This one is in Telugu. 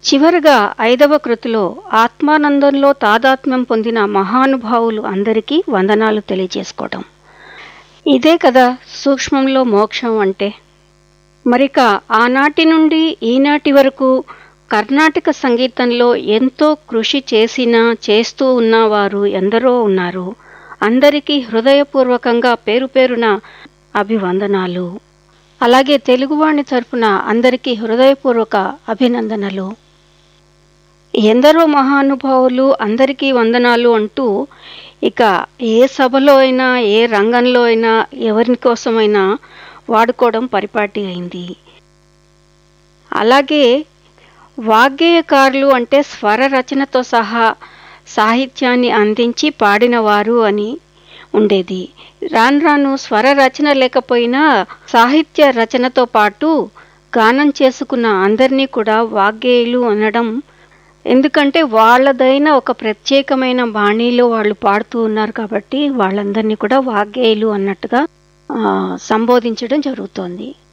చివరగా ఐదవ కృతిలో ఆత్మానందంలో తాదాత్మ్యం పొందిన మహానుభావులు అందరికీ వందనాలు తెలియజేసుకోవటం ఇదే కదా సూక్ష్మంలో మోక్షం అంటే మరిక ఆనాటి నుండి ఈనాటి వరకు కర్ణాటక సంగీతంలో ఎంతో కృషి చేసిన చేస్తూ ఉన్నవారు ఎందరో ఉన్నారు అందరికీ హృదయపూర్వకంగా పేరు పేరున అభివందనాలు అలాగే తెలుగువాణి తరపున అందరికీ హృదయపూర్వక అభినందనలు ఎందరో మహానుభావులు అందరికీ వందనాలు అంటూ ఇక ఏ సభలో అయినా ఏ రంగంలో అయినా ఎవరి కోసమైనా వాడుకోవడం పరిపాటి అయింది అలాగే వాగ్గేయకారులు అంటే స్వర రచనతో సహా సాహిత్యాన్ని అందించి పాడినవారు అని ఉండేది రాను రాను స్వర రచన లేకపోయినా సాహిత్య రచనతో పాటు గానం చేసుకున్న అందరినీ కూడా వాగ్గేయులు అనడం ఎందుకంటే వాళ్ళదైన ఒక ప్రత్యేకమైన బాణీలో వాళ్ళు పాడుతూ ఉన్నారు కాబట్టి వాళ్ళందరినీ కూడా వాగ్గేయులు అన్నట్టుగా ఆ, సంబోధించడం జరుగుతోంది